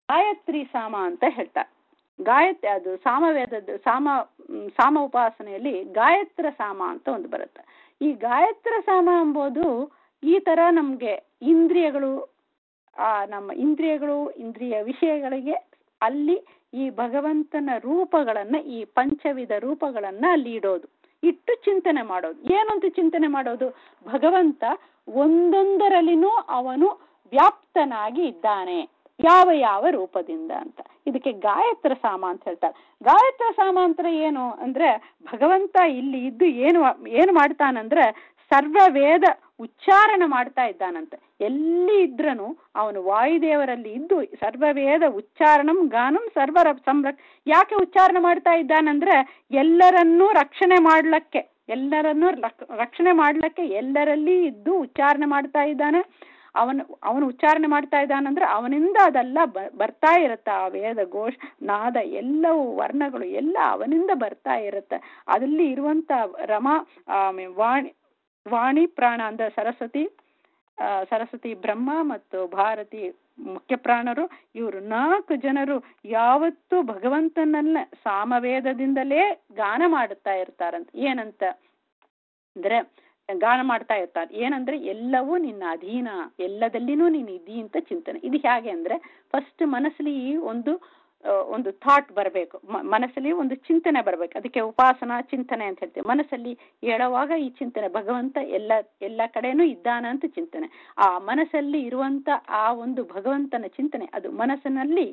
ಗಾಯತ್ರಿ ಸಾಮ ಅಂತ ಹೇಳ್ತಾರೆ ಗಾಯತ್ರಿ ಅದು ಸಾಮವೇದದ ಸಾಮ ಮ್, ಸಾಮ ಉಪಾಸನೆಯಲ್ಲಿ ಗಾಯತ್ರ ಸಾಮ ಅಂತ ಒಂದು ಬರುತ್ತೆ ಈ ಗಾಯತ್ರ ಸಾಮ ಎಂಬುದು ಈ ತರ ನಮ್ಗೆ ಇಂದ್ರಿಯಗಳು ಆ ನಮ್ಮ ಇಂದ್ರಿಯಗಳು ಇಂದ್ರಿಯ ವಿಷಯಗಳಿಗೆ ಅಲ್ಲಿ ಈ ಭಗವಂತನ ರೂಪಗಳನ್ನ ಈ ಪಂಚವಿಧ ರೂಪಗಳನ್ನ ಅಲ್ಲಿ ಇಡೋದು ಇಟ್ಟು ಚಿಂತನೆ ಮಾಡೋದು ಏನಂತ ಚಿಂತನೆ ಮಾಡೋದು ಭಗವಂತ ಒಂದೊಂದರಲ್ಲಿನೂ ಅವನು ವ್ಯಾಪ್ತನಾಗಿ ಇದ್ದಾನೆ ಯಾವ ಯಾವ ರೂಪದಿಂದ ಅಂತ ಇದಕ್ಕೆ ಗಾಯತ್ರ ಸಾಮ ಅಂತ ಹೇಳ್ತಾರೆ ಗಾಯತ್ರ ಸಾಮ ಅಂತ ಏನು ಅಂದ್ರೆ ಭಗವಂತ ಇಲ್ಲಿ ಇದ್ದು ಏನು ಏನು ಮಾಡ್ತಾನಂದ್ರೆ ಸರ್ವ ವೇದ ಉಚ್ಚಾರಣ ಮಾಡ್ತಾ ಇದ್ದಾನಂತೆ ಎಲ್ಲಿ ಇದ್ರನು ಅವನು ವಾಯುದೇವರಲ್ಲಿ ಇದ್ದು ಸರ್ವವೇದ ಉಚ್ಚಾರಣಂ ಗಾನಂ ಸರ್ವರ ಸಂರಕ್ಷ ಯಾಕೆ ಉಚ್ಚಾರಣೆ ಮಾಡ್ತಾ ಇದ್ದಾನಂದ್ರೆ ಎಲ್ಲರನ್ನೂ ರಕ್ಷಣೆ ಮಾಡ್ಲಕ್ಕೆ ಎಲ್ಲರನ್ನೂ ರಕ್- ರಕ್ಷಣೆ ಮಾಡ್ಲಕ್ಕೆ ಎಲ್ಲರಲ್ಲಿ ಇದ್ದು ಉಚ್ಚಾರಣೆ ಮಾಡ್ತಾ ಇದ್ದಾನೆ ಅವನು ಅವನು ಉಚ್ಚಾರಣೆ ಮಾಡ್ತಾ ಇದ್ದಾನಂದ್ರೆ ಅವನಿಂದ ಅದೆಲ್ಲ ಬ- ಬರ್ತಾ ಇರುತ್ತೆ ಆ ವೇದ ಘೋಷ ನಾದ ಎಲ್ಲವೂ ವರ್ಣಗಳು ಎಲ್ಲ ಅವನಿಂದ ಬರ್ತಾ ಇರುತ್ತೆ ಅದಲ್ಲಿ ಇರುವಂತ ರಮಾ ಆ, ವಾಣಿ ವಾಣಿ ಪ್ರಾಣ ಅಂದ್ರೆ ಸರಸ್ವತಿ ಆ, ಸರಸ್ವತಿ ಬ್ರಹ್ಮ ಮತ್ತು ಭಾರತಿ ಮುಖ್ಯ ಪ್ರಾಣರು ಇವರು ನಾಲ್ಕು ಜನರು ಯಾವತ್ತೂ ಭಗವಂತನನ್ನ ಸಾಮವೇದದಿಂದಲೇ ಗಾನ ಮಾಡುತ್ತಾ ಇರ್ತಾರಂತ ಏನಂತ ಅಂದ್ರೆ ಗಾನ ಮಾಡ್ತಾ ಇರ್ತಾರೆ ಏನಂದ್ರೆ ಎಲ್ಲವೂ ನಿನ್ನ ಅಧೀನ ಎಲ್ಲದಲ್ಲಿನೂ ನೀನು ಇದ್ದೀ ಅಂತ ಚಿಂತನೆ ಇದು ಹೇಗೆ ಅಂದ್ರೆ ಫಸ್ಟ್ ಮನಸ್ಸಲ್ಲಿ ಒಂದು ಆ, ಒಂದು ಥಾಟ್ ಬರಬೇಕು ಮನಸ್ಸಲ್ಲಿ ಒಂದು ಚಿಂತನೆ ಬರಬೇಕು ಅದಕ್ಕೆ ಉಪಾಸನಾ ಚಿಂತನೆ ಅಂತ ಹೇಳ್ತೀವಿ ಮನಸ್ಸಲ್ಲಿ ಹೇಳುವಾಗ ಈ ಚಿಂತನೆ ಭಗವಂತ ಎಲ್ಲ ಎಲ್ಲ ಕಡೆನೂ ಇದ್ದಾನ ಅಂತ ಚಿಂತನೆ ಆ ಮನಸ್ಸಲ್ಲಿ ಇರುವಂತ ಆ ಒಂದು ಭಗವಂತನ ಚಿಂತನೆ ಅದು ಮನಸ್ಸಿನಲ್ಲಿ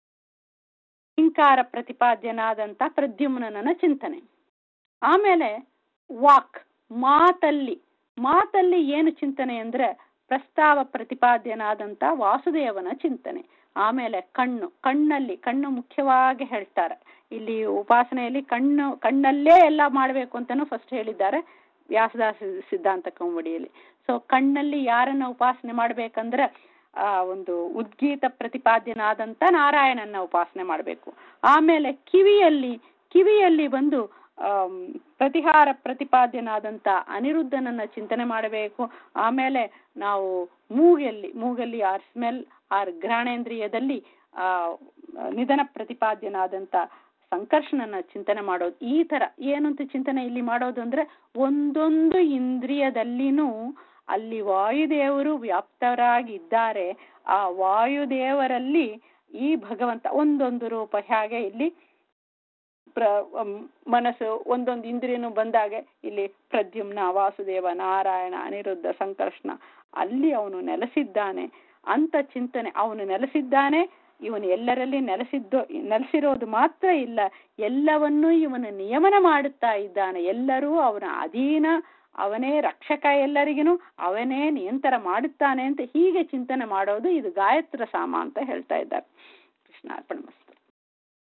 ಹಿಂಕಾರ ಪ್ರತಿಪಾದ್ಯನಾದಂತ ಪ್ರದ್ಯುಮ್ನನ ಚಿಂತನೆ ಆಮೇಲೆ ವಾಕ್ ಮಾತಲ್ಲಿ ಮಾತಲ್ಲಿ ಏನು ಚಿಂತನೆ ಅಂದ್ರೆ ಪ್ರಸ್ತಾವ ಪ್ರತಿಪಾದ್ಯನಾದಂತ ವಾಸುದೇವನ ಚಿಂತನೆ ಆಮೇಲೆ ಕಣ್ಣು ಕಣ್ಣಲ್ಲಿ ಕಣ್ಣು ಮುಖ್ಯವಾಗಿ ಹೇಳ್ತಾರೆ ಇಲ್ಲಿ ಉಪಾಸನೆಯಲ್ಲಿ ಕಣ್ಣು ಕಣ್ಣಲ್ಲೇ ಎಲ್ಲ ಮಾಡಬೇಕು ಅಂತಾನು ಫಸ್ಟ್ ಹೇಳಿದ್ದಾರೆ ವ್ಯಾಸದಾಸ ಸಿದ್ಧಾಂತ ಕೌಮುಡಿಯಲ್ಲಿ ಸೊ ಕಣ್ಣಲ್ಲಿ ಯಾರನ್ನ ಉಪಾಸನೆ ಮಾಡ್ಬೇಕಂದ್ರೆ ಆ ಒಂದು ಉದ್ಗೀತ ಪ್ರತಿಪಾದ್ಯನಾದಂತ ನಾರಾಯಣನ ಉಪಾಸನೆ ಮಾಡಬೇಕು ಆಮೇಲೆ ಕಿವಿಯಲ್ಲಿ ಕಿವಿಯಲ್ಲಿ ಬಂದು ಆಮ್, ಪ್ರತಿಹಾರ ಪ್ರತಿಪಾದ್ಯನಾದಂತ ಅನಿರುದ್ಧನನ್ನ ಚಿಂತನೆ ಮಾಡಬೇಕು ಆಮೇಲೆ ನಾವು ಮೂಗಲ್ಲಿ ಮೂಗಲ್ಲಿ ಆರ್ ಸ್ಮೆಲ್ ಆರ್ ಘ್ರಾಣೇಂದ್ರಿಯದಲ್ಲಿ ಆ ನಿಧನ ಪ್ರತಿಪಾದ್ಯನಾದಂತ ಸಂಕರ್ಷಣನ ಚಿಂತನೆ ಮಾಡೋದು ಈ ತರ ಏನಂತ ಚಿಂತನೆ ಇಲ್ಲಿ ಮಾಡೋದು ಅಂದ್ರೆ ಒಂದೊಂದು ಇಂದ್ರಿಯದಲ್ಲಿನೂ ಅಲ್ಲಿ ವಾಯುದೇವರು ವ್ಯಾಪ್ತರಾಗಿದ್ದಾರೆ ಆ ವಾಯುದೇವರಲ್ಲಿ ಈ ಭಗವಂತ ಒಂದೊಂದು ರೂಪ ಹೇಗೆ ಇಲ್ಲಿ ಪ್ರ ಅಮ್, ಮನಸ್ಸು ಒಂದೊಂದು ಇಂದ್ರಿಯನು ಬಂದಾಗ ಇಲ್ಲಿ ಪ್ರದ್ಯುಮ್ನ ವಾಸುದೇವ ನಾರಾಯಣ ಅನಿರುದ್ಧ ಸಂಕರ್ಷಣ ಅಲ್ಲಿ ಅವನು ನೆಲೆಸಿದ್ದಾನೆ ಅಂತ ಚಿಂತನೆ ಅವನು ನೆಲೆಸಿದ್ದಾನೆ ಇವನು ಎಲ್ಲರಲ್ಲಿ ನೆಲೆಸಿದ್ದು ನೆಲೆಸಿರೋದು ಮಾತ್ರ ಇಲ್ಲ ಎಲ್ಲವನ್ನೂ ಇವನು ನಿಯಮನ ಮಾಡುತ್ತಾ ಇದ್ದಾನೆ ಎಲ್ಲರೂ ಅವನ ಅಧೀನ ಅವನೇ ರಕ್ಷಕ ಎಲ್ಲರಿಗೂ ಅವನೇ ನಿಯಂತ್ರ ಮಾಡುತ್ತಾನೆ ಅಂತ ಹೀಗೆ ಚಿಂತನೆ ಮಾಡೋದು ಇದು ಗಾಯತ್ರ ಸಾಮ ಅಂತ ಹೇಳ್ತಾ ಇದ್ದಾರೆ ಕೃಷ್ಣ ಅರ್ಪಣ